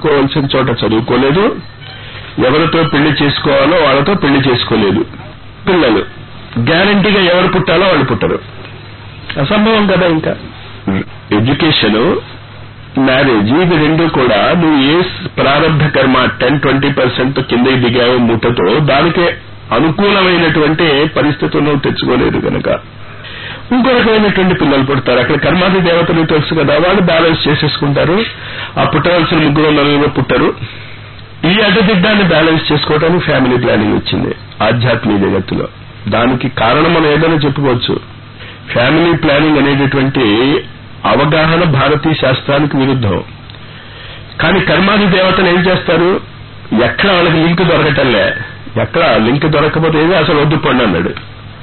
చదువుకోవాల్సిన చోట చదువుకోలేదు ఎవరితో పెళ్లి చేసుకోవాలో వాళ్ళతో పెళ్లి చేసుకోలేదు పిల్లలు గ్యారంటీగా ఎవరు పుట్టాలో వాళ్ళు పుట్టరు అసంభవం కదా ఇంకా ఎడ్యుకేషన్ మ్యారేజ్ ఇవి రెండు కూడా నువ్వు ఏ ప్రారంభ కర్మ టెన్ ట్వంటీ పర్సెంట్ కిందకి దిగావు మూటతో దానికి అనుకూలమైనటువంటి పరిస్థితులు నువ్వు తెచ్చుకోలేదు కనుక ఇంకో రకమైనటువంటి పిల్లలు పుడతారు అక్కడ కర్మాది దేవతలు తెలుసు కదా వాళ్ళు బ్యాలెన్స్ చేసేసుకుంటారు ఆ పుట్టవలసిన ముగ్గురు నలుగురు పుట్టరు ఈ అడ్డదిడ్డాన్ని బ్యాలెన్స్ చేసుకోవడానికి ఫ్యామిలీ ప్లానింగ్ వచ్చింది ఆధ్యాత్మిక జగత్తులో దానికి కారణం మనం ఏదైనా చెప్పుకోవచ్చు ఫ్యామిలీ ప్లానింగ్ అనేటటువంటి అవగాహన భారతీయ శాస్త్రానికి విరుద్ధం కానీ కర్మాది దేవతలు ఏం చేస్తారు ఎక్కడ వాళ్ళకి లింక్ దొరకటంలే ఎక్కడ లింక్ దొరకకపోతే ఏది అసలు వద్దు పొండి అన్నాడు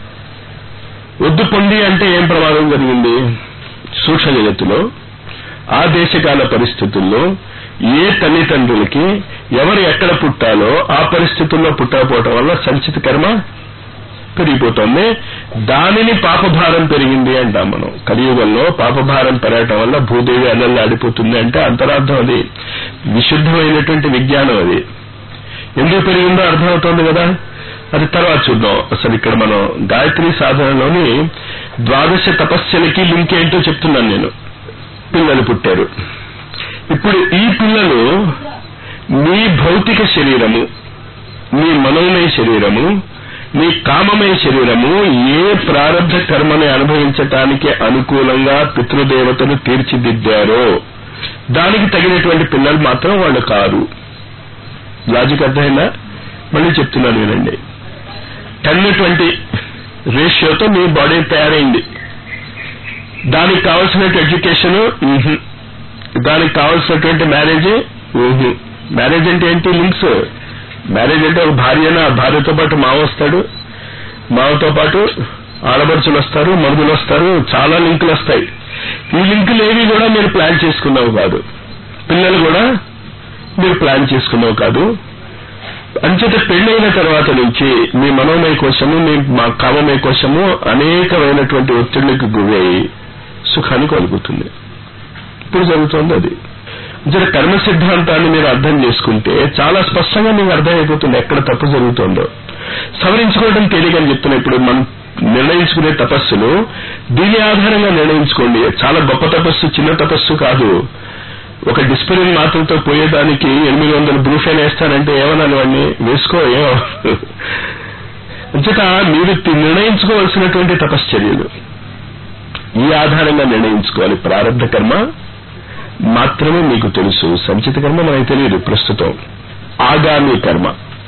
వద్దు పొంది అంటే ఏం ప్రమాదం జరిగింది సూక్ష్మ జగత్తులో ఆ దేశకాల పరిస్థితుల్లో ఏ తల్లిదండ్రులకి ఎవరు ఎక్కడ పుట్టాలో ఆ పరిస్థితుల్లో పుట్టకపోవటం వల్ల సంచిత కర్మ పెరిగిపోతుంది దానిని పాపభారం పెరిగింది అంటాం మనం కలియుగంలో పాపభారం పెరగటం వల్ల భూదేవి అల్లల్లాడిపోతుంది అంటే అంతరార్థం అది విశుద్ధమైనటువంటి విజ్ఞానం అది ఎందుకు పెరిగిందో అర్థమవుతోంది కదా అది తర్వాత చూద్దాం అసలు ఇక్కడ మనం గాయత్రి సాధనలోని ద్వాదశ తపస్సులకి లింక్ ఏంటో చెప్తున్నాను నేను పిల్లలు పుట్టారు ఇప్పుడు ఈ పిల్లలు మీ భౌతిక శరీరము మీ మనోమయ శరీరము మీ కామమయ శరీరము ఏ ప్రారంభ కర్మని అనుభవించటానికి అనుకూలంగా పితృదేవతలు తీర్చిదిద్దారో దానికి తగినటువంటి పిల్లలు మాత్రం వాళ్ళు కారు లాజిక్ అర్థమైందా మళ్ళీ చెప్తున్నాను వినండి టెన్ ట్వంటీ రేషియోతో మీ బాడీ తయారైంది దానికి కావలసిన ఎడ్యుకేషన్ దానికి కావలసినటువంటి మ్యారేజ్ మ్యారేజ్ అంటే ఏంటి లింక్స్ మ్యారేజ్ అంటే ఒక భార్యన భార్యతో పాటు మావ వస్తాడు మావతో పాటు ఆడపడుచులు వస్తారు మరుగులు వస్తారు చాలా లింకులు వస్తాయి ఈ లింకులు ఏవి కూడా మీరు ప్లాన్ చేసుకున్నావు కాదు పిల్లలు కూడా మీరు ప్లాన్ చేసుకున్నావు కాదు అంచేత పెళ్ళైన తర్వాత నుంచి మీ మనోమయ కోసము మీ మా కామమయ కోసము అనేకమైనటువంటి ఒత్తిళ్లకు గురయ్యి సుఖాన్ని కలుగుతుంది ఇప్పుడు జరుగుతుంది అది జర కర్మ సిద్ధాంతాన్ని మీరు అర్థం చేసుకుంటే చాలా స్పష్టంగా మీకు అర్థమైపోతుంది ఎక్కడ తప్పు జరుగుతుందో సవరించుకోవడం తేలికని చెప్తున్నా ఇప్పుడు మనం నిర్ణయించుకునే తపస్సులు దీని ఆధారంగా నిర్ణయించుకోండి చాలా గొప్ప తపస్సు చిన్న తపస్సు కాదు ఒక డిస్ప్లిన్ మాత్రతో పోయేదానికి ఎనిమిది వందల బ్రూఫైన్ వేస్తానంటే ఏమనాలి వాడిని వేసుకో ఏమో అంచేత మీరు నిర్ణయించుకోవాల్సినటువంటి తపశ్చర్యలు ఈ ఆధారంగా నిర్ణయించుకోవాలి ప్రారంభ కర్మ మాత్రమే మీకు తెలుసు సంచిత కర్మ మనకు తెలియదు ప్రస్తుతం ఆగామి కర్మ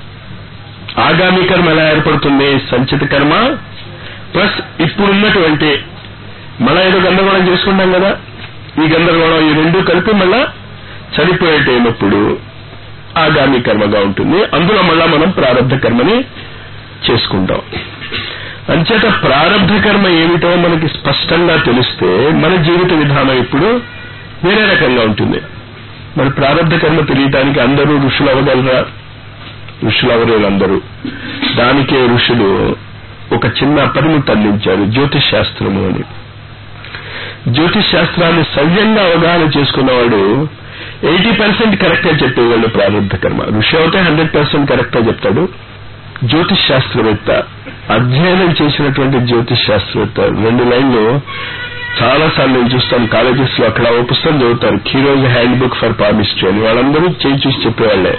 ఆగామి కర్మ ఎలా ఏర్పడుతుంది సంచిత కర్మ ప్లస్ ఇప్పుడున్నటువంటి మళ్ళా ఏదో గందరగోళం చేసుకుంటాం కదా ఈ గందరగోళం ఈ రెండు కలిపి మళ్ళా చనిపోయేటప్పుడు ఆగామి కర్మగా ఉంటుంది అందులో మళ్ళా మనం ప్రారంభ కర్మని చేసుకుంటాం అంచేత ప్రారంభ కర్మ ఏమిటో మనకి స్పష్టంగా తెలిస్తే మన జీవిత విధానం ఇప్పుడు వేరే రకంగా ఉంటుంది మరి ప్రారంభ కర్మ తెలియటానికి అందరూ ఋషులు అవ్వగలరా ఋషులు అవరేరు అందరూ దానికే ఋషులు ఒక చిన్న పరిమితి అందించారు జ్యోతిష్ శాస్త్రము అని జ్యోతిష్ శాస్త్రాన్ని సవ్యంగా అవగాహన చేసుకున్నవాడు ఎయిటీ పర్సెంట్ కరెక్ట్ గా చెప్పేవాళ్ళు ప్రారంభ కర్మ ఋషి అయితే హండ్రెడ్ పర్సెంట్ కరెక్ట్ గా చెప్తాడు జ్యోతిష్ శాస్త్రవేత్త అధ్యయనం చేసినటువంటి జ్యోతిష్ శాస్త్రవేత్త రెండు లైన్లు చాలా సార్లు నేను చూస్తాను కాలేజెస్ లో అక్కడ ఓ పుస్తకం చదువుతారు Cheiro's handbook for palmistry అని వాళ్ళందరూ చేయి చూసి చెప్పేవాళ్లే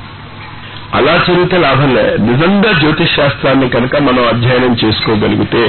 అలా చదివితే లాభం లే నిజంగా జ్యోతిష్ శాస్త్రాన్ని కనుక మనం అధ్యయనం చేసుకోగలిగితే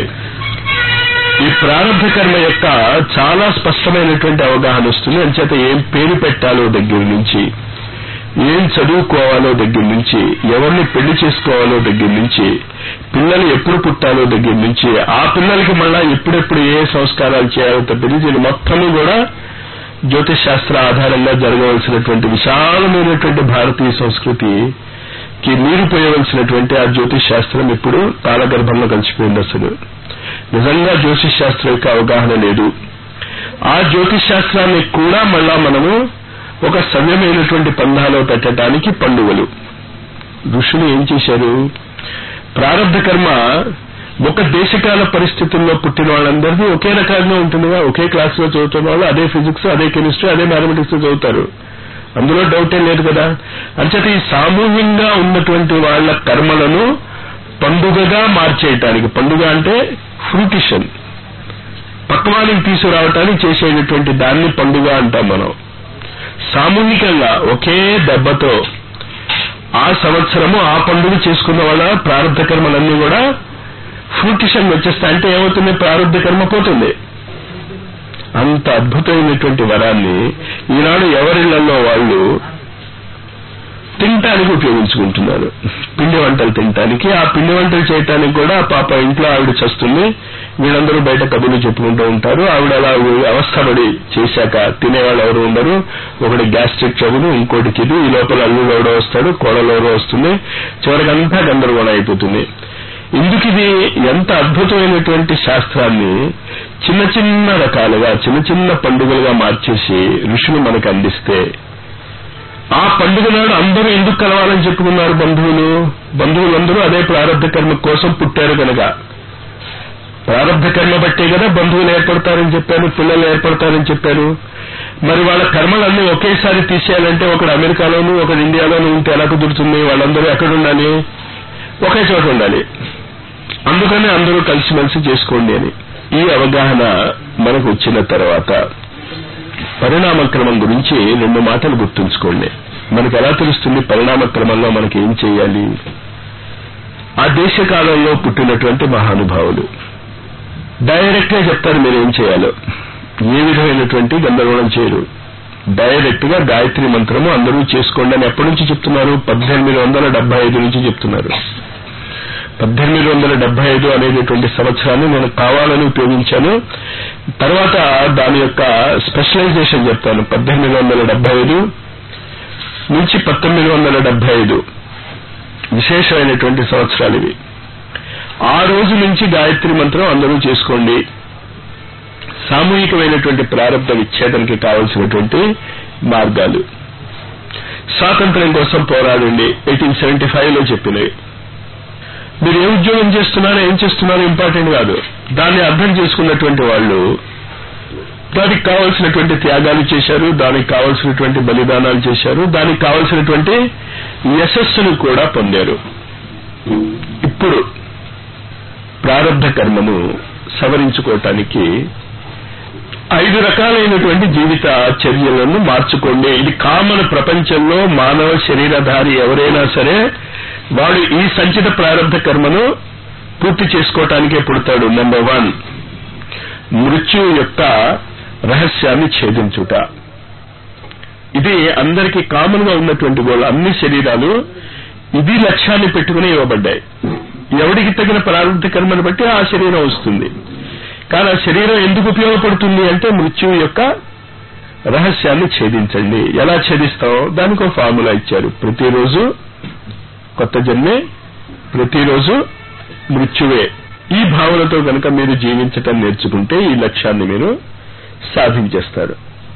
ఈ ప్రారంభ కర్మ యొక్క చాలా స్పష్టమైనటువంటి అవగాహన వస్తుంది అంచేత ఏం పేరు పెట్టాలో దగ్గర నుంచి ఏం చదువుకోవాలో దగ్గర నుంచి ఎవరిని పెళ్లి చేసుకోవాలో దగ్గర నుంచి పిల్లలు ఎప్పుడు పుట్టాలో దగ్గర నుంచి ఆ పిల్లలకి మళ్ళా ఎప్పుడెప్పుడు ఏ సంస్కారాలు చేయాలో తప్పించి దీని మొత్తము కూడా జ్యోతిష్ శాస్త్ర ఆధారంగా జరగవలసినటువంటి విశాలమైనటువంటి భారతీయ సంస్కృతికి నీరు పోయవలసినటువంటి ఆ జ్యోతిష్ శాస్త్రం ఇప్పుడు కాలగర్భంలో కలిసిపోయింది అసలు నిజంగా జ్యోతిష్ శాస్త్రం యొక్క అవగాహన లేదు ఆ జ్యోతిష్ శాస్త్రాన్ని కూడా మళ్ళా మనము ఒక సవ్యమైనటువంటి పంధాలో పెట్టడానికి పండుగలు ఋషులు ఏం చేశారు ప్రారంభ కర్మ ఒక దేశకాల పరిస్థితుల్లో పుట్టిన వాళ్ళందరిది ఒకే రకంగా ఉంటుందిగా ఒకే క్లాస్ లో చదువుతున్న వాళ్ళు అదే ఫిజిక్స్ అదే కెమిస్ట్రీ అదే మ్యాథమెటిక్స్ చదువుతారు అందులో డౌటే లేదు కదా అంచేత ఈ సామూహికంగా ఉన్నటువంటి వాళ్ళ కర్మలను పండుగగా మార్చేయటానికి పండుగ అంటే ఫ్రూటిషన్ పక్వానికి తీసుకురావటానికి చేసేటటువంటి దాన్ని పండుగ అంటాం మనం సామూహికంగా ఒకే దెబ్బతో ఆ సంవత్సరము ఆ పండుగ చేసుకున్న వాళ్ళ ప్రారంభ కర్మలన్నీ కూడా ఫ్రూటిషన్ వచ్చేస్తాయి అంటే ఏమవుతుంది ప్రారంభ కర్మ పోతుంది అంత అద్భుతమైనటువంటి వరాన్ని ఈనాడు ఎవరిళ్లలో వాళ్ళు తినటానికి ఉపయోగించుకుంటున్నారు పిండి వంటలు తినటానికి ఆ పిండి వంటలు చేయటానికి కూడా పాప ఇంట్లో ఆవిడ చస్తుంది వీళ్ళందరూ బయట కబుర్లు చెప్పుకుంటూ ఉంటారు ఆవిడ అలా అవస్థపడి చేశాక తినేవాళ్ళు ఎవరు ఉండరు ఒకటి గ్యాస్ట్రిక్ ట్రబుల్ ఇంకోటికి ఇది ఈ లోపల అల్లుడు ఎవడో వస్తాడు కోడలు ఎవరో వస్తుంది చివరికి అంతా గందరగోళం అయిపోతుంది ఇందుకు ఇది ఎంత అద్భుతమైనటువంటి శాస్త్రాన్ని చిన్న చిన్న రకాలుగా చిన్న చిన్న పండుగలుగా మార్చేసి ఋషులు మనకు అందిస్తే ఆ పండుగ నాడు అందరూ ఎందుకు కలవాలని చెప్పుకున్నారు బంధువులు బంధువులందరూ అదే ప్రారంభ కర్మ కోసం పుట్టారు కనుక ప్రారంభ కర్మ బట్టే కదా బంధువులు ఏర్పడతారని చెప్పారు పిల్లలు ఏర్పడతారని చెప్పారు మరి వాళ్ళ కర్మలన్నీ ఒకేసారి తీసేయాలంటే ఒకడు అమెరికాలోను ఒకడు ఇండియాలోను ఉంటే ఎలా కుదురుతుంది వాళ్ళందరూ ఎక్కడ ఉండాలి ఒకే చోట ఉండాలి అందుకని అందరూ కలిసిమెలిసి చేసుకోండి అని ఈ అవగాహన మనకు వచ్చిన తర్వాత పరిణామ క్రమం గురించి రెండు మాటలు గుర్తుంచుకోండి మనకు ఎలా తెలుస్తుంది పరిణామ క్రమంలో మనకి ఏం చేయాలి ఆ దేశకాలంలో పుట్టినటువంటి మహానుభావులు డైరెక్ట్ గా చెప్తారు మీరు ఏం చేయాలో ఏ విధమైనటువంటి గందరగోళం చేయరు డైరెక్ట్ గా గాయత్రి మంత్రము అందరూ చేసుకోండి అని ఎప్పటి నుంచి చెప్తున్నారు పద్దెనిమిది వందల డెబ్బై ఐదు నుంచి చెప్తున్నారు పద్దెనిమిది వందల డెబ్బై ఐదు అనేటటువంటి సంవత్సరాన్ని నేను కావాలని ఉపయోగించాను తర్వాత దాని యొక్క స్పెషలైజేషన్ చెప్తాను పద్దెనిమిది వందల డెబ్బై ఐదు నుంచి పంతొమ్మిది వందల డెబ్బై ఐదు విశేషమైనటువంటి సంవత్సరాలు ఇవి ఆ రోజు నుంచి గాయత్రి మంత్రం అందరూ చేసుకోండి సామూహికమైనటువంటి ప్రారంభ విచ్ఛేదనకి కావలసినటువంటి మార్గాలు స్వాతంత్ర్యం కోసం పోరాడండి ఎయిటీన్ సెవెంటీ ఫైవ్ లో చెప్పినవి మీరు ఏ ఉద్యోగం చేస్తున్నారో ఏం చేస్తున్నారో ఇంపార్టెంట్ కాదు దాన్ని అర్థం చేసుకున్నటువంటి వాళ్ళు దానికి కావలసినటువంటి త్యాగాలు చేశారు దానికి కావలసినటువంటి బలిదానాలు చేశారు దానికి కావలసినటువంటి యశస్సును కూడా పొందారు ఇప్పుడు ప్రారంభ కర్మను సవరించుకోవటానికి ఐదు రకాలైనటువంటి జీవిత చర్యలను మార్చుకోండి ఇది కామన్ ప్రపంచంలో మానవ శరీరధారి ఎవరైనా సరే వాడు ఈ సంచిత ప్రారంభ కర్మను పూర్తి చేసుకోవటానికే పుడతాడు నెంబర్ వన్ మృత్యు యొక్క రహస్యాన్ని ఛేదించుట ఇది అందరికీ కామన్ గా ఉన్నటువంటి గోల్ అన్ని శరీరాలు ఇది లక్ష్యాన్ని పెట్టుకుని ఇవ్వబడ్డాయి ఎవడికి తగిన ప్రారంభ కర్మను బట్టి ఆ శరీరం వస్తుంది కానీ ఆ శరీరం ఎందుకు ఉపయోగపడుతుంది అంటే మృత్యువు యొక్క రహస్యాన్ని ఛేదించండి ఎలా ఛేదిస్తాం దానికి ఒక ఫార్ములా ఇచ్చారు ప్రతిరోజు కొత్త జన్మే ప్రతిరోజు మృత్యువే ఈ భావనతో కనుక మీరు జీవించటం నేర్చుకుంటే ఈ లక్ష్యాన్ని మీరు సాధించేస్తారు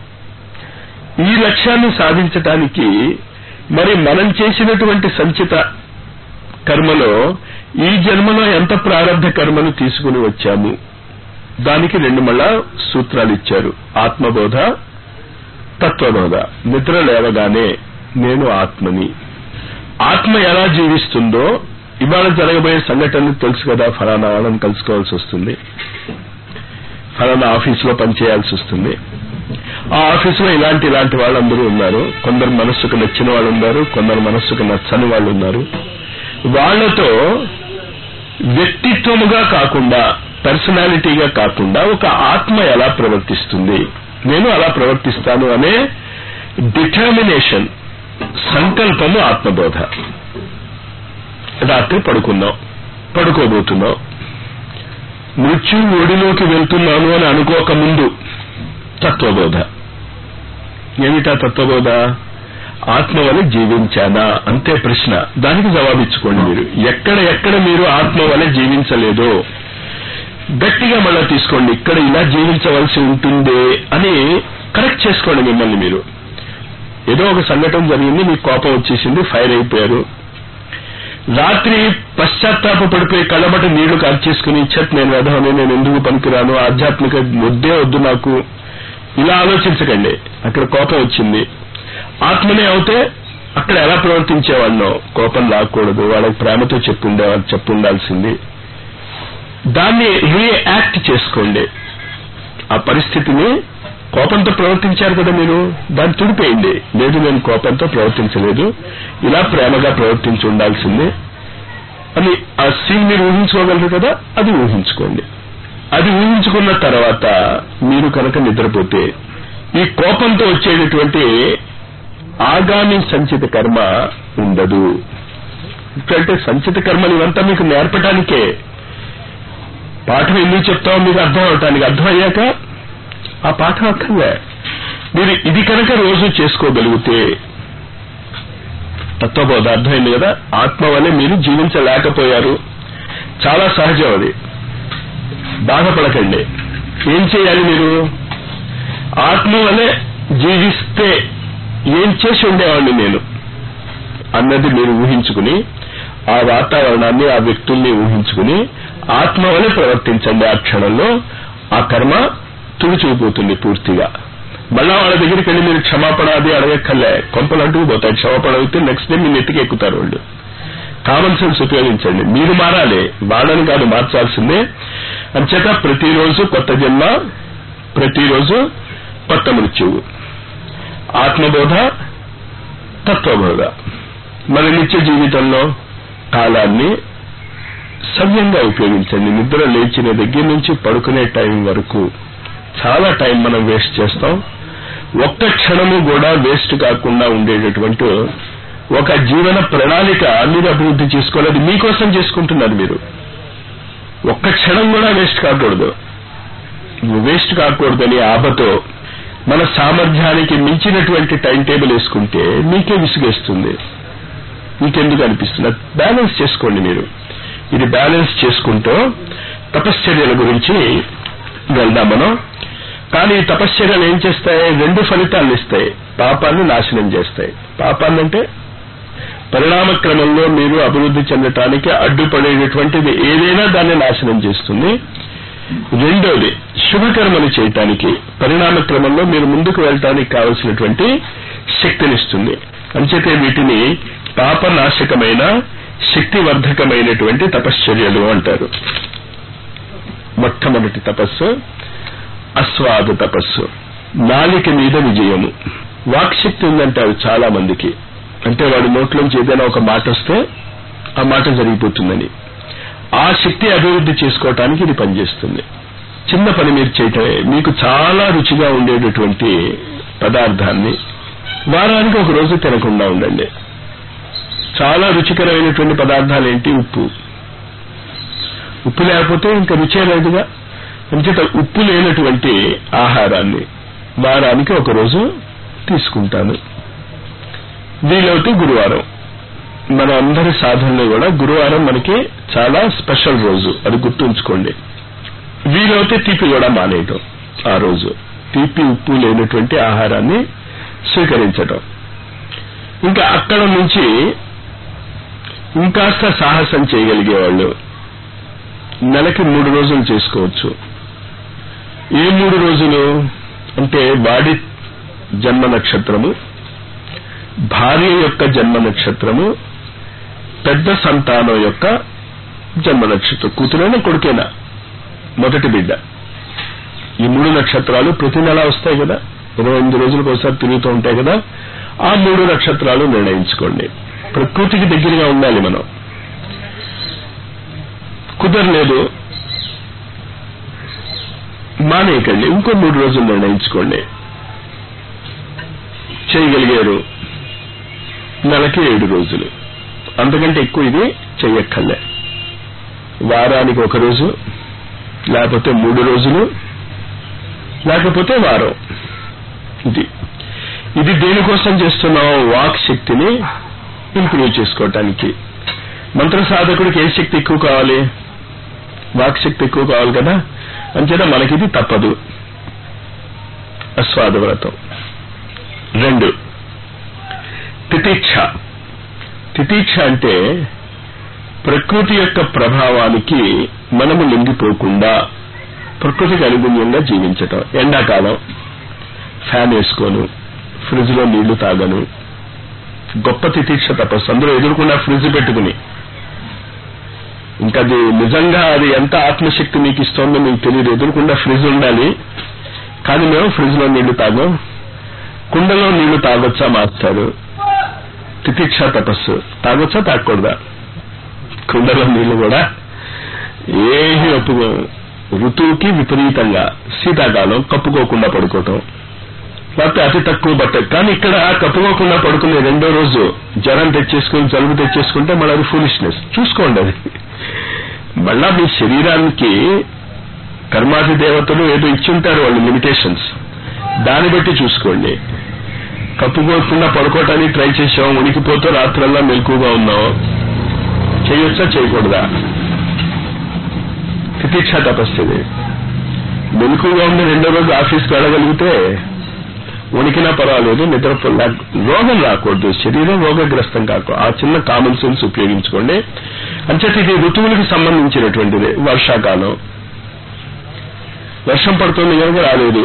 ఈ లక్ష్యాన్ని సాధించటానికి మరి మనం చేసినటువంటి సంచిత కర్మలో ఈ జన్మలో ఎంత ప్రారంభ కర్మను తీసుకుని వచ్చాము దానికి రెండు మళ్ళా సూత్రాలు ఇచ్చారు ఆత్మబోధ తత్వబోధ నిద్ర లేవగానే నేను ఆత్మని ఆత్మ ఎలా జీవిస్తుందో ఇవాళ జరగబోయే సంఘటనలు తెలుసు కదా ఫలానా వాళ్ళని కలుసుకోవాల్సి వస్తుంది ఫలానా ఆఫీసులో పనిచేయాల్సి వస్తుంది ఆ ఆఫీసులో ఇలాంటి ఇలాంటి వాళ్ళందరూ ఉన్నారు కొందరు మనస్సుకు నచ్చిన వాళ్ళు ఉన్నారు కొందరు మనస్సుకు నచ్చని వాళ్ళు ఉన్నారు వాళ్లతో వ్యక్తిత్వముగా కాకుండా పర్సనాలిటీగా కాకుండా ఒక ఆత్మ ఎలా ప్రవర్తిస్తుంది నేను అలా ప్రవర్తిస్తాను అనే డిటర్మినేషన్ సంకల్పము ఆత్మబోధ రాత్రి పడుకున్నాం పడుకోబోతున్నాం మృత్యు ఒడిలోకి వెళ్తున్నాను అని అనుకోక ముందు తత్వబోధ ఏమిటా తత్వబోధ ఆత్మ వలె జీవించానా అంతే ప్రశ్న దానికి జవాబిచ్చుకోండి మీరు ఎక్కడ ఎక్కడ మీరు ఆత్మ వలె జీవించలేదో గట్టిగా మళ్ళా తీసుకోండి ఇక్కడ ఇలా జీవించవలసి ఉంటుందే అని కరెక్ట్ చేసుకోండి మిమ్మల్ని మీరు ఏదో ఒక సంఘటన జరిగింది మీకు కోపం వచ్చేసింది ఫైర్ అయిపోయారు రాత్రి పశ్చాత్తాప పడిపోయి కళ్ళబట్టి నీళ్లు కార్చేసుకుని చెట్ నేను వెధవని నేను ఎందుకు పనికిరాను ఆధ్యాత్మిక వద్దే వద్దు నాకు ఇలా ఆలోచించకండి అక్కడ కోపం వచ్చింది ఆత్మనే అవుతే అక్కడ ఎలా ప్రవర్తించేవాడినో కోపం రాకూడదు వాళ్ళకి ప్రేమతో చెప్పుండే చెప్పుండాల్సింది దాన్ని రియాక్ట్ చేసుకోండి ఆ పరిస్థితిని కోపంతో ప్రవర్తించారు కదా మీరు దాన్ని తుడిపేయండి లేదు నేను కోపంతో ప్రవర్తించలేదు ఇలా ప్రేమగా ప్రవర్తించి ఉండాల్సిందే అని ఆ సీన్ మీరు ఊహించుకోగలరు కదా అది ఊహించుకోండి అది ఊహించుకున్న తర్వాత మీరు కనుక నిద్రపోతే ఈ కోపంతో వచ్చేటటువంటి ఆగామి సంచిత కర్మ ఉండదు ఎందుకంటే సంచిత కర్మలు ఇవంతా మీకు నేర్పడానికే పాఠం ఎందుకు చెప్తామో మీకు అర్థం అవటానికి అర్థం అయ్యాక ఆ పాఠం అక్కర్లే మీరు ఇది కనుక రోజు చేసుకోగలిగితే తత్వబోధ అర్థమైంది కదా ఆత్మ వల్లే మీరు జీవించలేకపోయారు చాలా సహజం అది బాధపడకండి ఏం చేయాలి మీరు ఆత్మ వల్లే జీవిస్తే ఏం చేసి ఉండేవాడిని నేను అన్నది మీరు ఊహించుకుని ఆ వాతావరణాన్ని ఆ వ్యక్తుల్ని ఊహించుకుని ఆత్మ వలె ప్రవర్తించండి ఆ క్షణంలో ఆ కర్మ తుడిచిపోతుంది పూర్తిగా మళ్ళా వాళ్ళ దగ్గరికి వెళ్ళి మీరు క్షమాపణ అది అడగక్కర్లే కొంపలు అంటుకుపోతాయి క్షమాపణ అడిగితే నెక్స్ట్ డే మీ నెత్తికి ఎక్కుతారు వాళ్ళు కామన్ సెన్స్ ఉపయోగించండి మీరు మారాలి వాళ్ళని కాదు మార్చాల్సిందే అంచేత ప్రతిరోజు కొత్త జన్మ ప్రతిరోజు కొత్త మృత్యువు ఆత్మబోధ తత్వబోధ మన నిత్య జీవితంలో కాలాన్ని సవ్యంగా ఉపయోగించండి నిద్ర లేచిన దగ్గర నుంచి పడుకునే టైం వరకు చాలా టైం మనం వేస్ట్ చేస్తాం ఒక్క క్షణము కూడా వేస్ట్ కాకుండా ఉండేటటువంటి ఒక జీవన ప్రణాళిక మీరు అభివృద్ధి చేసుకోలేదు మీకోసం చేసుకుంటున్నారు మీరు ఒక్క క్షణం కూడా వేస్ట్ కాకూడదు వేస్ట్ కాకూడదని ఆపతో మన సామర్థ్యానికి మించినటువంటి టైం టేబుల్ వేసుకుంటే మీకే విసుగేస్తుంది మీకెందుకు అనిపిస్తుంది బ్యాలెన్స్ చేసుకోండి మీరు ఇది బ్యాలెన్స్ చేసుకుంటూ తపశ్చర్యల గురించి వెళ్దాం మనం కానీ ఈ తపశ్చర్యలు ఏం చేస్తాయి రెండు ఫలితాలు ఇస్తాయి పాపాన్ని నాశనం చేస్తాయి పాపాన్ని అంటే పరిణామ క్రమంలో మీరు అభివృద్ధి చెందటానికి అడ్డుపడేటటువంటిది ఏదైనా దాన్ని నాశనం చేస్తుంది రెండోది శుభకర్మలు చేయటానికి పరిణామ క్రమంలో మీరు ముందుకు వెళ్ళటానికి కావలసినటువంటి శక్తినిస్తుంది అంచేతే వీటిని పాపనాశకమైన శక్తివర్ధకమైనటువంటి తపశ్చర్యలు అంటారు మొట్టమొదటి తపస్సు అస్వాద తపస్సు నాలిక మీద విజయము వాక్శక్తి ఉందంటారు చాలా మందికి అంటే వాడి నోట్లోంచి ఏదైనా ఒక మాట వస్తే ఆ మాట జరిగిపోతుందని ఆ శక్తి అభివృద్ధి చేసుకోవటానికి ఇది పనిచేస్తుంది చిన్న పని మీరు చేయటమే మీకు చాలా రుచిగా ఉండేటటువంటి పదార్థాన్ని వారానికి ఒక రోజు తినకుండా ఉండండి చాలా రుచికరమైనటువంటి పదార్థాలు ఏంటి ఉప్పు ఉప్పు లేకపోతే ఇంకా రుచే లేదుగా అంచేత ఉప్పు లేనటువంటి ఆహారాన్ని వారానికి ఒక రోజు తీసుకుంటాను వీలవుతే గురువారం మన అందరి సాధనలో కూడా గురువారం మనకి చాలా స్పెషల్ రోజు అది గుర్తుంచుకోండి వీలవుతే తీపి కూడా మానేయటం ఆ రోజు తీపి ఉప్పు లేనటువంటి ఆహారాన్ని స్వీకరించటం ఇంకా అక్కడ నుంచి ఇంకాస్త సాహసం చేయగలిగే వాళ్ళు నెలకి మూడు రోజులు చేసుకోవచ్చు ఏ మూడు రోజులు అంటే వాడి జన్మ నక్షత్రము భార్య యొక్క జన్మ నక్షత్రము పెద్ద సంతానం యొక్క జన్మ నక్షత్రం కూతురైనా కొడుకైనా మొదటి బిడ్డ ఈ మూడు నక్షత్రాలు ప్రతి నెల వస్తాయి కదా ఇరవై ఎనిమిది రోజులకు ఒకసారి తిరుగుతూ ఉంటాయి కదా ఆ మూడు నక్షత్రాలు నిర్ణయించుకోండి ప్రకృతికి దగ్గరగా ఉండాలి మనం కుదరలేదు మానేయకండి ఇంకో మూడు రోజులు నిర్ణయించుకోండి చేయగలిగారు నెలకి ఏడు రోజులు అంతకంటే ఎక్కువ ఇది చెయ్యక్కర్లే వారానికి ఒక రోజు లేకపోతే మూడు రోజులు లేకపోతే వారం ఇది ఇది దేనికోసం చేస్తున్నాం వాక్ శక్తిని ఇంప్రూవ్ చేసుకోవటానికి మంత్ర సాధకుడికి ఏ శక్తి ఎక్కువ కావాలి వాక్ శక్తి ఎక్కువ కావాలి కదా అంచేత మనకిది తప్పదు అస్వాద వ్రతం రెండు తితీక్ష తితీక్ష అంటే ప్రకృతి యొక్క ప్రభావానికి మనము లొంగిపోకుండా ప్రకృతికి అనుగుణ్యంగా జీవించటం ఎండాకాలం ఫ్యాన్ వేసుకోను ఫ్రిడ్జ్ లో నీళ్లు తాగను గొప్ప తితీక్ష తపస్సు అందరూ ఎదురుకుండా ఫ్రిడ్జ్ పెట్టుకుని ఇంకా అది నిజంగా అది ఎంత ఆత్మశక్తి మీకు ఇస్తోందో మీకు తెలియదు ఎదురుకుండా ఫ్రిడ్జ్ ఉండాలి కానీ మేము ఫ్రిడ్జ్ లో నీళ్లు తాగం కుండలో నీళ్లు తాగొచ్చా మాస్టారు తితిక్ష తపస్సు తాగొచ్చా తాగకూడదా కుండలో నీళ్లు కూడా ఏమీ ఒప్పుకో ఋతువుకి విపరీతంగా శీతాకాలం కప్పుకోకుండా పడుకోవటం లేకపోతే అతి తక్కువ బట్ట కానీ ఇక్కడ కప్పుకోకుండా పడుకునే రెండో రోజు జ్వరం తెచ్చేసుకుని జలుబు తెచ్చేసుకుంటే మళ్ళీ అది ఫూలిష్నెస్ చూసుకోండి అది మళ్ళా మీ శరీరానికి కర్మాది దేవతలు ఏదో ఇచ్చుంటారు వాళ్ళు లిమిటేషన్స్ దాన్ని బట్టి చూసుకోండి కప్పుకోకుండా పడుకోవటానికి ట్రై చేసాం ఉనికిపోతూ రాత్రల్లా మెలకుగా ఉన్నాం చేయొచ్చా చేయకూడదా తితీక్ష తపస్సు ఇది మెలకుగా ఉండి రెండో రోజు ఆఫీస్కి వెళ్ళగలిగితే ఉనికినా పర్వాలేదు నిద్ర రోగం రాకూడదు శరీరం రోగగ్రస్తం కాకూడదు ఆ చిన్న కామన్ సెన్స్ ఉపయోగించుకోండి అంచేత ఇది ఋతువులకు సంబంధించినటువంటిది వర్షాకాలం వర్షం పడుతుంది కనుక రాలేదు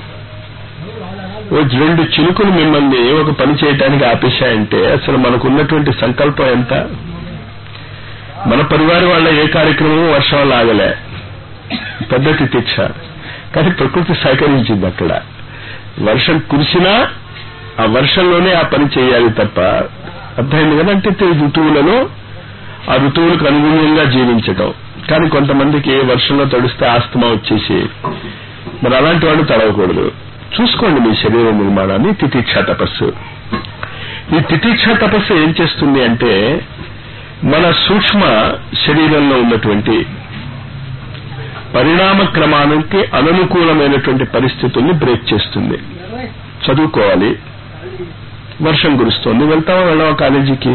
ఓ రెండు చినుకులు మిమ్మల్ని ఒక పని చేయటానికి ఆపేశాయంటే అసలు మనకున్నటువంటి సంకల్పం ఎంత మన పరివారం వాళ్ళ ఏ కార్యక్రమం వర్షం వల్ల ఆగలే పెద్ద తితిక్ష కానీ ప్రకృతి సహకరించింది అక్కడ వర్షం కురిసినా ఆ వర్షంలోనే ఆ పని చేయాలి తప్ప అర్థమైంది కదా అంటే ఋతువులలో ఆ ఋతువులకు అనుగుణంగా జీవించటం కానీ కొంతమందికి వర్షంలో తడిస్తే ఆస్తమా వచ్చేసి మరి అలాంటి వాళ్ళు తడవకూడదు చూసుకోండి మీ శరీర నిర్మాణాన్ని తితీక్ష తపస్సు ఈ తితీక్ష తపస్సు ఏం చేస్తుంది అంటే మన సూక్ష్మ శరీరంలో ఉన్నటువంటి పరిణామ క్రమానికి అననుకూలమైనటువంటి పరిస్థితుల్ని బ్రేక్ చేస్తుంది చదువుకోవాలి వర్షం కురుస్తోంది వెళ్తావా వెళ్ళవా కాలేజీకి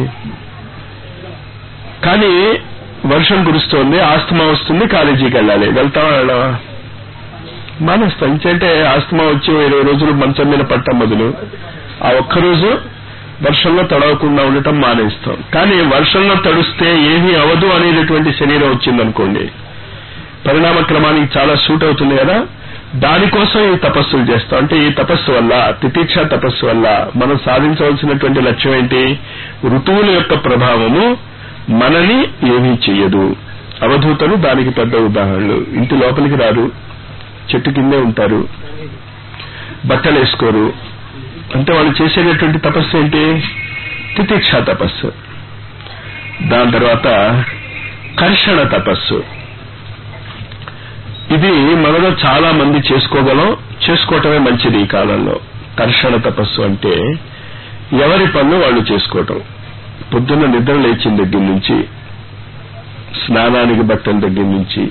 కానీ వర్షం కురుస్తోంది ఆస్తమా వస్తుంది కాలేజీకి వెళ్ళాలి వెళ్తావా వెళ్ళవా మానేస్తాం ఇంకంటే ఆస్తమా వచ్చి ఇరవై రోజులు మంచం మీద పట్టం బదులు ఆ ఒక్కరోజు వర్షంలో తడవకుండా ఉండటం మానేస్తాం కానీ వర్షంలో తడుస్తే ఏమీ అవదు అనేటటువంటి శరీరం వచ్చిందనుకోండి పరిణామ క్రమానికి చాలా సూట్ అవుతుంది కదా దానికోసం ఈ తపస్సులు చేస్తాం అంటే ఈ తపస్సు వల్ల తితీక్ష తపస్సు వల్ల మనం సాధించవలసినటువంటి లక్ష్యం ఏంటి ఋతువుల యొక్క ప్రభావము మనని ఏమీ చెయ్యదు అవధూతలు దానికి పెద్ద ఉదాహరణలు ఇంటి లోపలికి రారు చెట్టు కిందే ఉంటారు బట్టలు వేసుకోరు అంటే వాళ్ళు చేసేటటువంటి తపస్సు ఏంటి తితిక్ష తపస్సు దాని తర్వాత కర్షణ తపస్సు ఇది మనలో చాలా మంది చేసుకోగలం చేసుకోవటమే మంచిది ఈ కాలంలో కర్షణ తపస్సు అంటే ఎవరి పనులు వాళ్ళు చేసుకోవటం పొద్దున్న నిద్ర లేచిన దగ్గర నుంచి స్నానానికి బట్టల దగ్గర నుంచి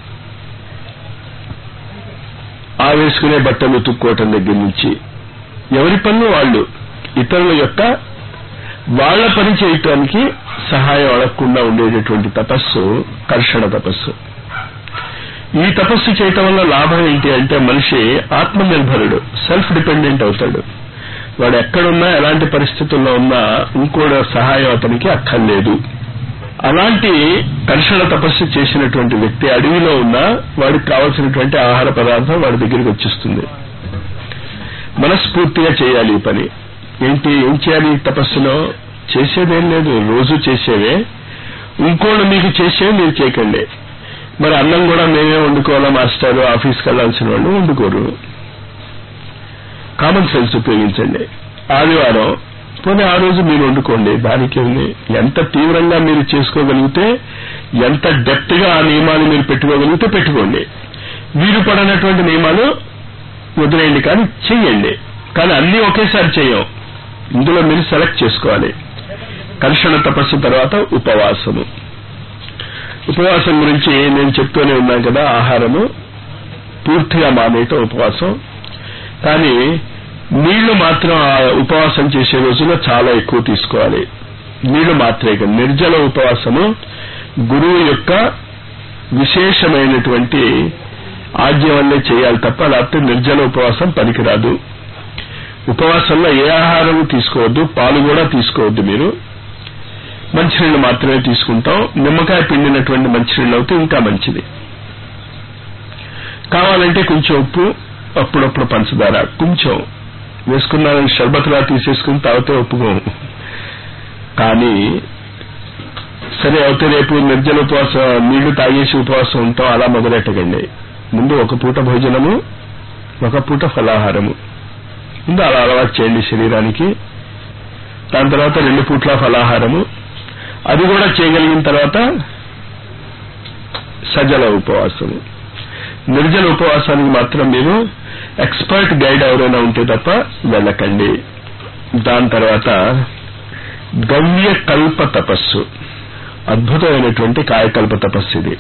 ఆ వేసుకునే బట్టలు ఉతుక్కోవటం దగ్గర నుంచి ఎవరి పనులు వాళ్ళు ఇతరుల యొక్క వాళ్ళ పని చేయటానికి సహాయం అడగకుండా ఉండేటటువంటి తపస్సు కర్షణ తపస్సు ఈ తపస్సు చేయటం వల్ల లాభం ఏంటి అంటే మనిషి ఆత్మనిర్భరుడు సెల్ఫ్ డిపెండెంట్ అవుతాడు వాడు ఎక్కడున్నా ఎలాంటి పరిస్థితుల్లో ఉన్నా ఇంకోటి సహాయం అతనికి అక్కర్లేదు అలాంటి కర్షణ తపస్సు చేసినటువంటి వ్యక్తి అడవిలో ఉన్నా వాడికి కావలసినటువంటి ఆహార పదార్థం వాడి దగ్గరికి వచ్చేస్తుంది మనస్ఫూర్తిగా చేయాలి ఈ పని ఏంటి ఏం చేయాలి ఈ తపస్సులో చేసేదేం లేదు రోజు చేసేవే ఇంకోళ్ళు మీకు చేసేవి మీరు చేయకండి మరి అన్నం కూడా మేమే వండుకోవాలా మాస్టర్ ఆఫీస్కి వెళ్ళాల్సిన వాళ్ళు వండుకోరు కామన్ సెన్స్ ఉపయోగించండి ఆదివారం పోనీ ఆ రోజు మీరు వండుకోండి దానికి ఉంది ఎంత తీవ్రంగా మీరు చేసుకోగలిగితే ఎంత డెప్త్ గా ఆ నియమాలు మీరు పెట్టుకోగలిగితే పెట్టుకోండి వీరు పడినటువంటి నియమాలు వదిలేయండి కానీ చెయ్యండి కానీ అన్ని ఒకేసారి చెయ్యం ఇందులో మీరు సెలెక్ట్ చేసుకోవాలి కర్షణ తపస్సు తర్వాత ఉపవాసము ఉపవాసం గురించి నేను చెప్తూనే ఉన్నాను కదా ఆహారము పూర్తిగా మానేయటం ఉపవాసం కానీ నీళ్లు మాత్రం ఆ ఉపవాసం చేసే రోజుల్లో చాలా ఎక్కువ తీసుకోవాలి నీళ్లు మాత్రమే నిర్జల ఉపవాసము గురువు యొక్క విశేషమైనటువంటి ఆజ్ఞ వల్లే చేయాలి తప్ప లేకపోతే నిర్జల ఉపవాసం పనికిరాదు ఉపవాసంలో ఏ ఆహారం తీసుకోవద్దు పాలు కూడా తీసుకోవద్దు మీరు మంచినీళ్ళు మాత్రమే తీసుకుంటాం నిమ్మకాయ పిండినటువంటి మంచినీళ్ళు అయితే ఇంకా మంచిది కావాలంటే కొంచెం ఉప్పు అప్పుడప్పుడు పంచదార కొంచెం వేసుకున్నారని షర్బత్లా తీసేసుకుని తాగితే ఒప్పుకోము కానీ సరే అయితే రేపు నిర్జల ఉపవాసం నీళ్లు తాగేసి ఉపవాసం ఉంటాం అలా మొదలెట్టకండి ముందు ఒక పూట భోజనము ఒక పూట ఫలాహారము ముందు అలా అలవాటు చేయండి శరీరానికి దాని తర్వాత రెండు పూట్ల ఫలాహారము అది కూడా చేయగలిగిన తర్వాత సజల ఉపవాసము నిర్జల ఉపవాసానికి మాత్రం మీరు ఎక్స్పర్ట్ గైడ్ ఎవరైనా ఉంటే తప్ప వెళ్ళకండి దాని తర్వాత గవ్య కల్ప తపస్సు అద్భుతమైనటువంటి కాయకల్ప తపస్సు ఇది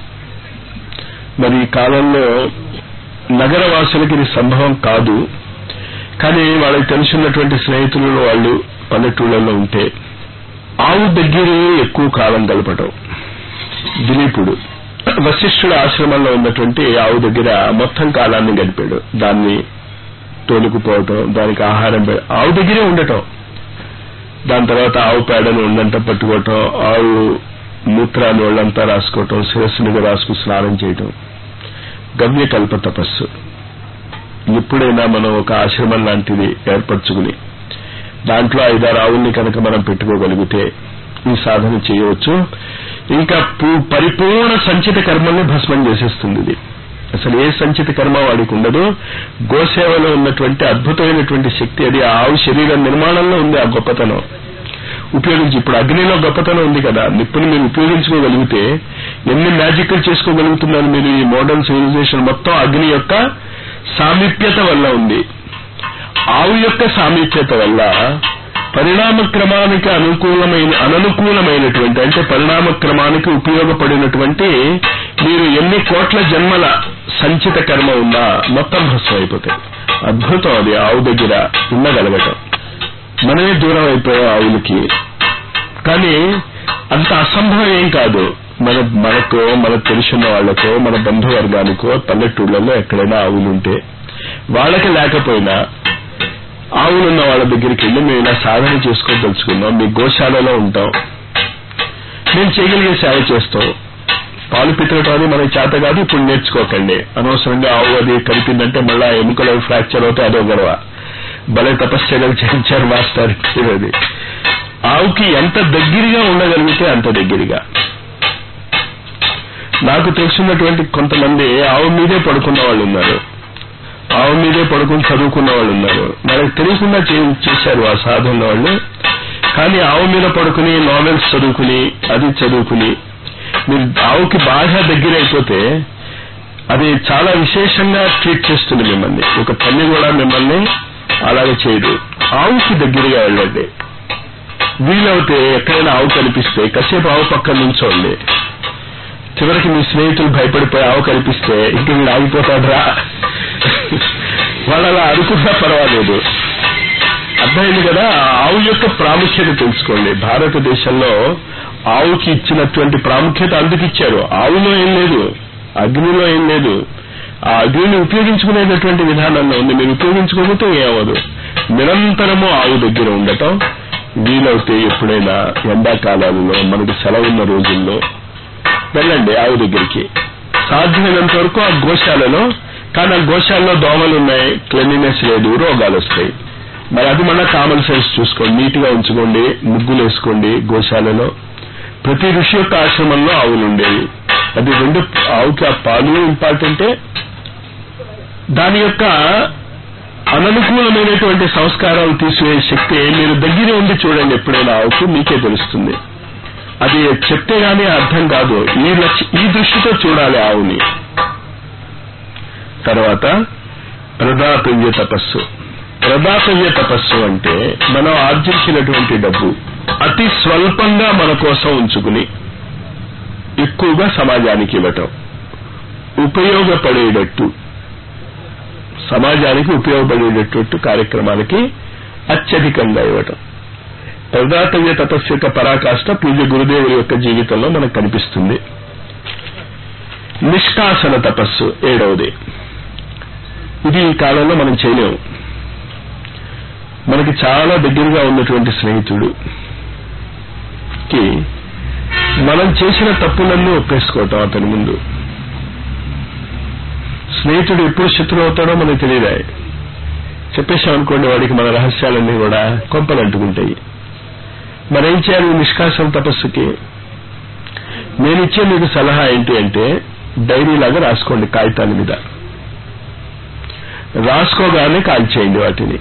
మరి ఈ కాలంలో నగరవాసులకి ఇది సంభవం కాదు కానీ వాళ్ళకి తెలుసున్నటువంటి స్నేహితులలో వాళ్ళు పల్లెటూళ్ళలో ఉంటే ఆవు దగ్గరే ఎక్కువ కాలం గడపటం దిలీపుడు వశిష్ఠుడు ఆశ్రమంలో ఉన్నటువంటి ఆవు దగ్గర మొత్తం కాలాన్ని గడిపాడు దాన్ని తోలుకుపోవటం దానికి ఆహారం పె- ఆవు దగ్గరే ఉండటం దాని తర్వాత ఆవు పేడను ఉండంట పట్టుకోవటం ఆవు మూత్రాన్ని ఒళ్ళంతా రాసుకోవటం శిరస్సు మీద రాసుకు స్నానం చేయటం గవ్యకల్ప తపస్సు ఎప్పుడైనా మనం ఒక ఆశ్రమం లాంటిది ఏర్పరచుకుని దాంట్లో ఐదారు ఆవుల్ని కనుక మనం పెట్టుకోగలిగితే ఈ సాధన చేయవచ్చు ఇంకా పు- పరిపూర్ణ సంచిత కర్మల్ని భస్మం చేసేస్తుంది ఇది అసలు ఏ సంచిత కర్మ వాడికి ఉండదు గోసేవలో ఉన్నటువంటి అద్భుతమైనటువంటి శక్తి అది ఆ ఆవు శరీర నిర్మాణంలో ఉంది ఆ గొప్పతనం ఉపయోగించి ఇప్పుడు అగ్నిలో గొప్పతనం ఉంది కదా నిప్పుని మీరు ఉపయోగించుకోగలిగితే ఎన్ని మ్యాజిక్లు చేసుకోగలుగుతున్నారు మీరు ఈ మోడర్న్ సివిలైజేషన్ మొత్తం అగ్ని యొక్క సామీప్యత వల్ల ఉంది ఆవు యొక్క సామీప్యత వల్ల పరిణామ క్రమానికి అనుకూలమైన అననుకూలమైనటువంటి అంటే పరిణామ క్రమానికి ఉపయోగపడినటువంటి మీరు ఎన్ని కోట్ల జన్మల సంచిత కర్మ ఉన్నా మొత్తం భస్మం అయిపోతాయి అద్భుతం అది ఆవు దగ్గర ఉండగలగటం మనమే దూరం అయిపోయాం ఆవులకి కానీ అంత అసంభవం ఏం కాదు మన మనకో మనకు తెలిసిన వాళ్ళకో మన బంధువర్గానికో పల్లెటూళ్ళలో ఎక్కడైనా ఆవులు ఉంటే వాళ్ళకి లేకపోయినా ఆవులున్న వాళ్ళ దగ్గరికి వెళ్ళి మేము ఇలా సాధన చేసుకోదలుచుకున్నాం మీ గోశాలలో ఉంటాం మేము చేయగలిగే సేవ చేస్తాం పాలు పితరటం అది మనకి చేత కాదు ఇప్పుడు నేర్చుకోకండి అనవసరంగా ఆవు అది కలిపిందంటే మళ్ళా ఎముకలు ఫ్రాక్చర్ అవుతాయి అదో గొడవ భలే తపశ్చర్యలు చేయించారు మాస్టర్ అది ఆవుకి ఎంత దగ్గరగా ఉండగలిగితే అంత దగ్గరగా నాకు తెలిసినటువంటి కొంతమంది ఆవు మీదే పడుకున్న వాళ్ళు ఉన్నారు ఆవు మీదే పడుకుని చదువుకున్న వాళ్ళు ఉన్నారు మనకు తెలియకుండా చే- చేశారు ఆ సాధన వాళ్ళు కానీ ఆవు మీద పడుకుని నావెల్స్ చదువుకుని అది చదువుకుని మీరు ఆవుకి బాగా దగ్గర అయిపోతే అది చాలా విశేషంగా ట్రీట్ చేస్తుంది మిమ్మల్ని ఒక తల్లి కూడా మిమ్మల్ని అలాగే చేయదు ఆవుకి దగ్గరగా వెళ్ళండి వీలవుతే ఎక్కడైనా ఆవు కనిపిస్తే కాసేపు ఆవు పక్కన నుంచోండి చివరికి మీ స్నేహితులు భయపడిపోయి ఆవు కనిపిస్తే ఇంక వీడు ఆగిపోతాడ్రా వాళ్ళు అలా అనుకున్నా పర్వాలేదు అర్థమైంది కదా ఆ ఆవు యొక్క ప్రాముఖ్యత తెలుసుకోండి భారతదేశంలో ఆవుకి ఇచ్చినటువంటి ప్రాముఖ్యత అందుకు ఇచ్చారు ఆవులో ఏం లేదు అగ్నిలో ఏం లేదు ఆ అగ్నిని ఉపయోగించుకునేటటువంటి విధానంలో ఉంది మీరు ఉపయోగించుకోకపోతే ఏమవదు నిరంతరము ఆవు దగ్గర ఉండటం వీలవుతే ఎప్పుడైనా ఎండాకాలాలలో మనకి సెలవున్న రోజుల్లో వెళ్ళండి ఆవు దగ్గరికి సాధ్యమైనంత వరకు ఆ గోశాలలో కానీ ఆ గోశాలలో దోమలు ఉన్నాయి క్లెన్లీనెస్ లేదు రోగాలు వస్తాయి మరి అది మన కామన్ సెన్స్ చూసుకోండి నీట్ గా ఉంచుకోండి ముగ్గులు వేసుకోండి గోశాలలో ప్రతి ఋషి యొక్క ఆశ్రమంలో ఆవులు ఉండేవి అది రెండు ఆవుకి ఆ పాలు ఇంపార్టెంటే దాని యొక్క అననుకూలమైనటువంటి సంస్కారాలు తీసివేసే శక్తి మీరు దగ్గరే ఉండి చూడండి ఎప్పుడైనా ఆవుకు మీకే తెలుస్తుంది అది చెప్తే గానీ అర్థం కాదు ఈ లక్ష్య ఈ దృష్టితో చూడాలి ఆవుని తర్వాత ప్రదాతవ్య తపస్సు ప్రదాతవ్య తపస్సు అంటే మనం ఆర్జించినటువంటి డబ్బు అతి స్వల్పంగా మన కోసం ఉంచుకుని ఎక్కువగా సమాజానికి ఇవ్వటం ఉపయోగపడేటట్టు సమాజానికి ఉపయోగపడేటట్టు కార్యక్రమాలకి అత్యధికంగా ఇవ్వటం ప్రదాతవ్య తపస్సు యొక్క పరాకాష్ట పూజ్య గురుదేవుల యొక్క జీవితంలో మనకు కనిపిస్తుంది నిష్కాసన తపస్సు ఏడవది ఇది ఈ కాలంలో మనం చేయలేము మనకి చాలా దగ్గరగా ఉన్నటువంటి స్నేహితుడు కి మనం చేసిన తప్పులన్నీ ఒప్పేసుకోవటం అతని ముందు స్నేహితుడు ఎప్పుడు శత్రువు అవుతాడో మనకు తెలియదా చెప్పేశాం అనుకోండి వాడికి మన రహస్యాలన్నీ కూడా కొంపలు అంటుకుంటాయి మరేం చేయాలి ఈ నిష్కాసం తపస్సుకి నేనిచ్చే మీకు సలహా ఏంటి అంటే డైరీ లాగా రాసుకోండి కాగితాల మీద రాసుకోగానే కాల్చేయండి వాటిని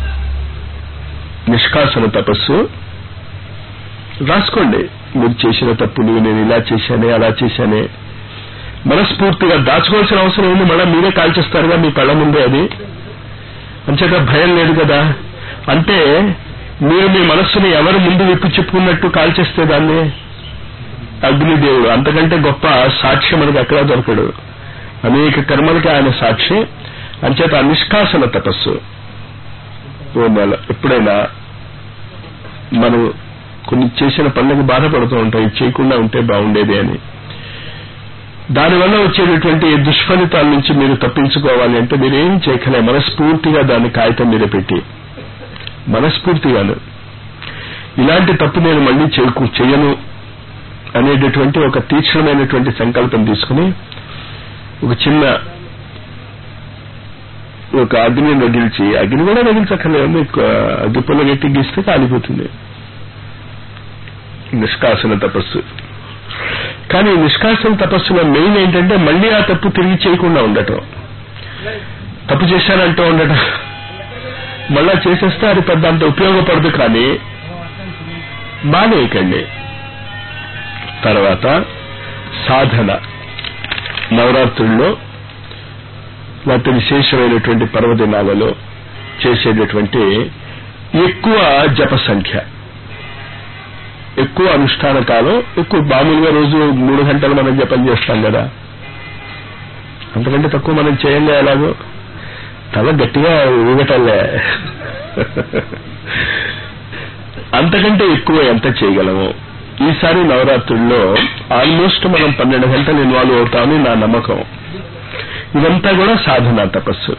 నిష్కాసన తపస్సు రాసుకోండి మీరు చేసిన తప్పులు నేను ఇలా చేశానే అలా చేశానే మనస్ఫూర్తిగా దాచుకోవాల్సిన అవసరం ఉంది మళ్ళీ మీరే కాల్చేస్తారుగా మీ కళ్ళ ముందే అది అంచేత భయం లేదు కదా అంటే మీరు మీ మనస్సుని ఎవరు ముందు విప్పి చెప్పుకున్నట్టు కాల్చేస్తే దాన్ని అగ్నిదేవుడు అంతకంటే గొప్ప సాక్షి మనకి ఎక్కడా దొరకడు అనేక కర్మలకి ఆయన సాక్షి అంచేత నిష్కాసన తపస్సు ఓ నెల ఎప్పుడైనా మనం కొన్ని చేసిన పనులకు బాధపడుతూ ఉంటాం ఇది చేయకుండా ఉంటే బాగుండేది అని దానివల్ల వచ్చేటటువంటి దుష్ఫలితాల నుంచి మీరు తప్పించుకోవాలి అంటే మీరేం చేయకలే మనస్ఫూర్తిగా దాన్ని కాగితం మీద పెట్టి మనస్ఫూర్తిగాను ఇలాంటి తప్పు నేను మళ్ళీ చేయకు చేయను అనేటటువంటి ఒక తీక్షణమైనటువంటి సంకల్పం తీసుకుని ఒక చిన్న ఒక అగ్ని రగిల్చి అగ్ని కూడా రగిల్చక్కర్లేదు అగ్గిపుల్ల గట్టి గీస్తే కాలిపోతుంది నిష్కాసన తపస్సు కానీ నిష్కాసన తపస్సులో మెయిన్ ఏంటంటే మళ్ళీ ఆ తప్పు తిరిగి చేయకుండా ఉండటం తప్పు చేశానంటూ ఉండటం మళ్ళా చేసేస్తే అది పెద్ద అంత ఉపయోగపడదు కానీ మానేయకండి తర్వాత సాధన నవరాత్రుల్లో లేకపోతే విశేషమైనటువంటి పర్వదినాలలో చేసేటటువంటి ఎక్కువ జప సంఖ్య ఎక్కువ అనుష్ఠాన కాలం ఎక్కువ మామూలుగా రోజు మూడు గంటలు మనం జపం చేస్తాం కదా అంతకంటే తక్కువ మనం చేయంగా ఎలాగో తల గట్టిగా ఊగటల్లే అంతకంటే ఎక్కువ ఎంత చేయగలము ఈసారి నవరాత్రుల్లో ఆల్మోస్ట్ మనం పన్నెండు గంటలు ఇన్వాల్వ్ అవుతామని నా నమ్మకం ఇదంతా కూడా సాధన తపస్సు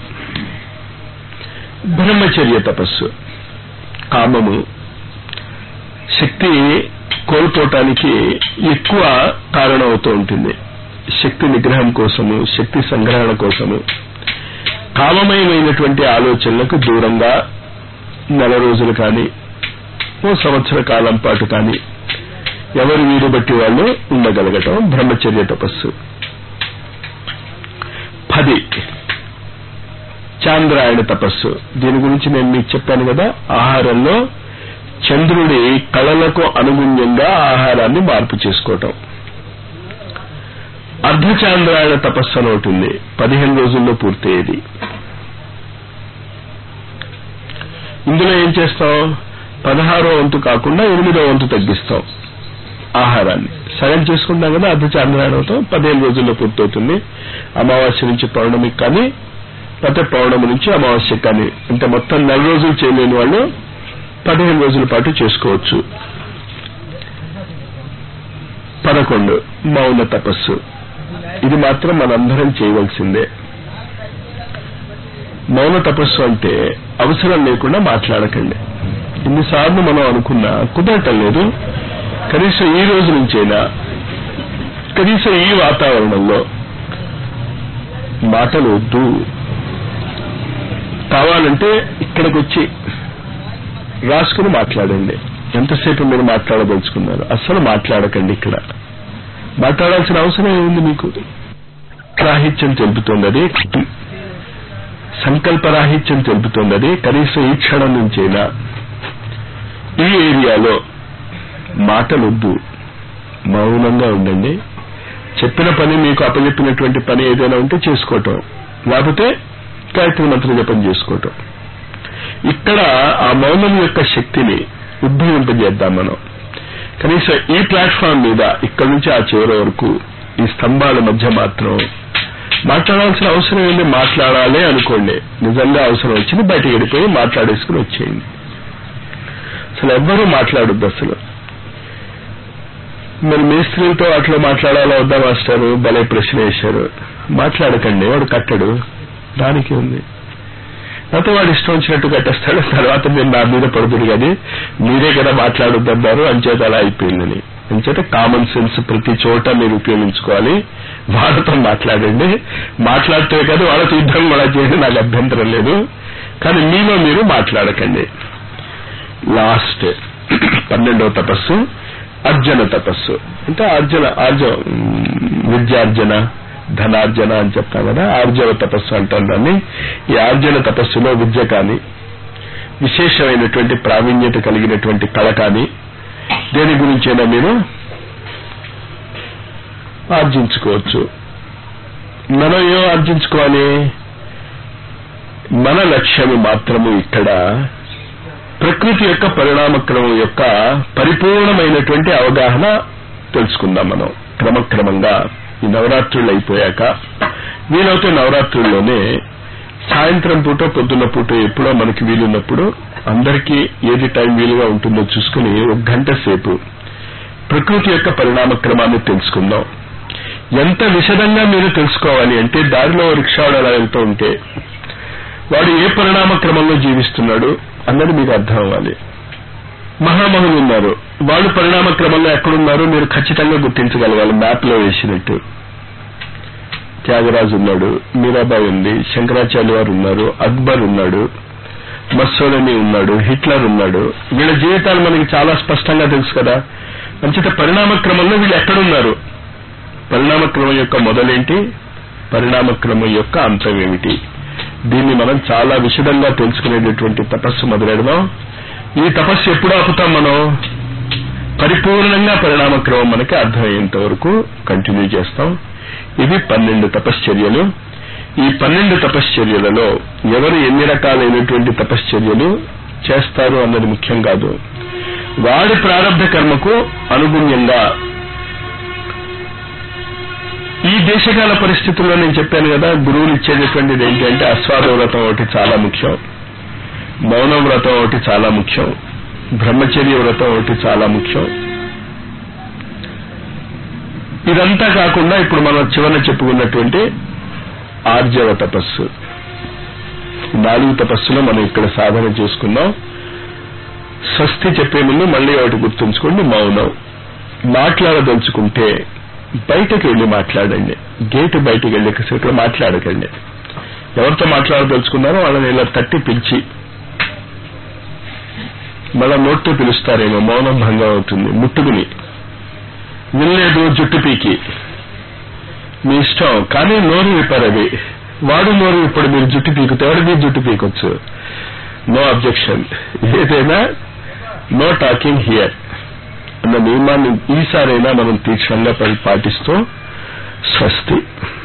బ్రహ్మచర్య తపస్సు కామము శక్తి కోల్పోవటానికి ఎక్కువ కారణం అవుతూ ఉంటుంది శక్తి నిగ్రహం కోసము శక్తి సంగ్రహణ కోసము కామమయమైనటువంటి ఆలోచనలకు దూరంగా నెల రోజులు కానీ ఓ సంవత్సర కాలం పాటు కానీ ఎవరి వీరు బట్టి వాళ్ళు ఉండగలగటం బ్రహ్మచర్య తపస్సు పది చాంద్రాయణ తపస్సు దీని గురించి నేను మీకు చెప్పాను కదా ఆహారంలో చంద్రుడి కళలకు అనుగుణ్యంగా ఆహారాన్ని మార్పు చేసుకోవటం అర్ధచాంద్రాయణ తపస్సు అని ఒకటి ఉంది పదిహేను రోజుల్లో పూర్తయ్యేది ఇందులో ఏం చేస్తాం పదహారో వంతు కాకుండా ఎనిమిదో వంతు తగ్గిస్తాం ఆహారాన్ని సగం చేసుకుంటాం కదా అర్ధచాంద్రాయణంతో పదిహేను రోజుల్లో పూర్తవుతుంది అమావాస్య నుంచి పౌర్ణమికి కానీ లేకపోతే పౌర్ణమి నుంచి అమావాస్య కానీ అంటే మొత్తం నెల రోజులు చేయలేని వాళ్ళు పదిహేను రోజుల పాటు చేసుకోవచ్చు పదకొండు మౌన తపస్సు ఇది మాత్రం మనందరం చేయవలసిందే మౌన తపస్సు అంటే అవసరం లేకుండా మాట్లాడకండి ఇన్నిసార్లు మనం అనుకున్నా కుదరటం లేదు కనీసం ఈ రోజు నుంచైనా కనీసం ఈ వాతావరణంలో మాటలు వద్దు కావాలంటే ఇక్కడికి వచ్చి రాసుకుని మాట్లాడండి ఎంతసేపు మీరు మాట్లాడదలుచుకున్నారు అస్సలు మాట్లాడకండి ఇక్కడ మాట్లాడాల్సిన అవసరం ఏముంది మీకు రాహిత్యం తెలుపుతోంది అది సంకల్పరాహిత్యం తెలుపుతోంది అది కనీసం ఈ క్షణం నుంచైనా ఈ ఏరియాలో మాటలొద్దు మౌనంగా ఉండండి చెప్పిన పని మీకు అప్పచెప్పినటువంటి పని ఏదైనా ఉంటే చేసుకోవటం లేకపోతే గాయత్రి మంత్ర జపం చేసుకోవటం ఇక్కడ ఆ మౌనం యొక్క శక్తిని ఉద్భవింపజేద్దాం మనం కనీసం ఈ ప్లాట్ఫామ్ మీద ఇక్కడి నుంచి ఆ చివరి వరకు ఈ స్తంభాల మధ్య మాత్రం మాట్లాడాల్సిన అవసరం ఏంటి మాట్లాడాలి అనుకోండి నిజంగా అవసరం వచ్చింది బయటకు వెళ్ళిపోయి మాట్లాడేసుకుని వచ్చేయండి అసలు ఎవ్వరూ మాట్లాడొద్దు అసలు మరి మేస్త్రీలతో అట్లా మాట్లాడాలా వద్దా మాస్టారు భలే ప్రశ్న వేశారు మాట్లాడకండి వాడు కట్టడు దానికి ఉంది లేకపోతే వాడు ఇష్టం వచ్చినట్టు కట్టేస్తాడు తర్వాత మీరు నా మీద పడుతుంది కానీ మీరే కదా మాట్లాడొద్దన్నారు అంచేత అలా అయిపోయిందని అంచేత కామన్ సెన్స్ ప్రతి చోట మీరు ఉపయోగించుకోవాలి వాళ్ళతో మాట్లాడండి మాట్లాడితే కదా వాళ్ళతో యుద్ధం కూడా చేయండి నాకు అభ్యంతరం లేదు కానీ మీలో మీరు మాట్లాడకండి లాస్ట్ పన్నెండవ తపస్సు అర్జున తపస్సు అంటే అర్జున ఆర్జ విద్యార్జన ధనార్జన అని చెప్తాం కదా ఆర్జవ తపస్సు అంటాం దాన్ని ఈ ఆర్జన తపస్సులో విద్య కానీ విశేషమైనటువంటి ప్రావీణ్యత కలిగినటువంటి కళ కానీ దేని గురించైనా మీరు ఆర్జించుకోవచ్చు మనం ఏం ఆర్జించుకోవాలి మన లక్ష్యము మాత్రము ఇక్కడ ప్రకృతి యొక్క పరిణామక్రమం యొక్క పరిపూర్ణమైనటువంటి అవగాహన తెలుసుకుందాం మనం క్రమక్రమంగా ఈ నవరాత్రులు అయిపోయాక వీలైతే నవరాత్రుల్లోనే సాయంత్రం పూట పొద్దున్న పూట ఎప్పుడో మనకి వీలున్నప్పుడు అందరికీ ఏది టైం వీలుగా ఉంటుందో చూసుకుని ఒక గంట సేపు ప్రకృతి యొక్క పరిణామ క్రమాన్ని తెలుసుకుందాం ఎంత విశదంగా మీరు తెలుసుకోవాలి అంటే దారిలో రిక్షావాడు అలా వెళ్తూ ఉంటే వాడు ఏ పరిణామ క్రమంలో జీవిస్తున్నాడు అన్నది మీకు అర్థం అవ్వాలి మహామహులు ఉన్నారు వాళ్ళు పరిణామ క్రమంలో ఎక్కడున్నారో మీరు ఖచ్చితంగా గుర్తించగలగాలి మ్యాప్ లో వేసినట్టు త్యాగరాజు ఉన్నాడు మీరాబాయి ఉంది శంకరాచార్య వారు ఉన్నారు అక్బర్ ఉన్నాడు మస్సోలని ఉన్నాడు హిట్లర్ ఉన్నాడు వీళ్ళ జీవితాలు మనకి చాలా స్పష్టంగా తెలుసు కదా అంచేత పరిణామ క్రమంలో వీళ్ళు ఎక్కడున్నారు పరిణామ క్రమం యొక్క మొదలేంటి పరిణామ క్రమం యొక్క అంతం ఏమిటి దీన్ని మనం చాలా విశదంగా తెలుసుకునేటటువంటి తపస్సు మొదలెడదాం ఈ తపస్సు ఎప్పుడు ఆపుతాం మనం పరిపూర్ణంగా పరిణామ క్రమం మనకి అర్థమయ్యేంత వరకు కంటిన్యూ చేస్తాం ఇవి పన్నెండు తపశ్చర్యలు ఈ పన్నెండు తపశ్చర్యలలో ఎవరు ఎన్ని రకాలైనటువంటి తపశ్చర్యలు చేస్తారు అన్నది ముఖ్యం కాదు వాడి ప్రారంభ కర్మకు అనుగుణ్యంగా ఈ దేశకాల పరిస్థితుల్లో నేను చెప్పాను కదా గురువులు ఇచ్చేటటువంటిది ఏంటంటే అస్వాద వ్రతం ఒకటి చాలా ముఖ్యం మౌన వ్రతం ఒకటి చాలా ముఖ్యం బ్రహ్మచర్య వ్రతం ఒకటి చాలా ముఖ్యం ఇదంతా కాకుండా ఇప్పుడు మనం చివరన చెప్పుకున్నటువంటి ఆర్జవ తపస్సు నాలుగు తపస్సులో మనం ఇక్కడ సాధన చేసుకున్నాం స్వస్తి చెప్పే ముందు మళ్ళీ ఒకటి గుర్తుంచుకోండి మౌనం మాట్లాడదలుచుకుంటే బయటకు వెళ్ళి మాట్లాడండి గేటు బయటకు వెళ్ళి ఇక్కడ మాట్లాడకండి ఎవరితో మాట్లాడదలుచుకున్నారో వాళ్ళని ఇలా తట్టి పిలిచి మళ్ళా నోట్తో పిలుస్తారేమో మౌనం భంగం అవుతుంది ముట్టుకుని వినలేదు జుట్టు పీకి మీ ఇష్టం కానీ నోరు విప్పారు అది వాడు నోరు ఇప్పుడు మీరు జుట్టు పీకుతే వాడు మీరు జుట్టు పీకొచ్చు నో అబ్జెక్షన్ ఏదైనా నో టాకింగ్ హియర్ అన్న నియమాన్ని ఈసారైనా మనం తీక్షణంగా పాటిస్తూ స్వస్తి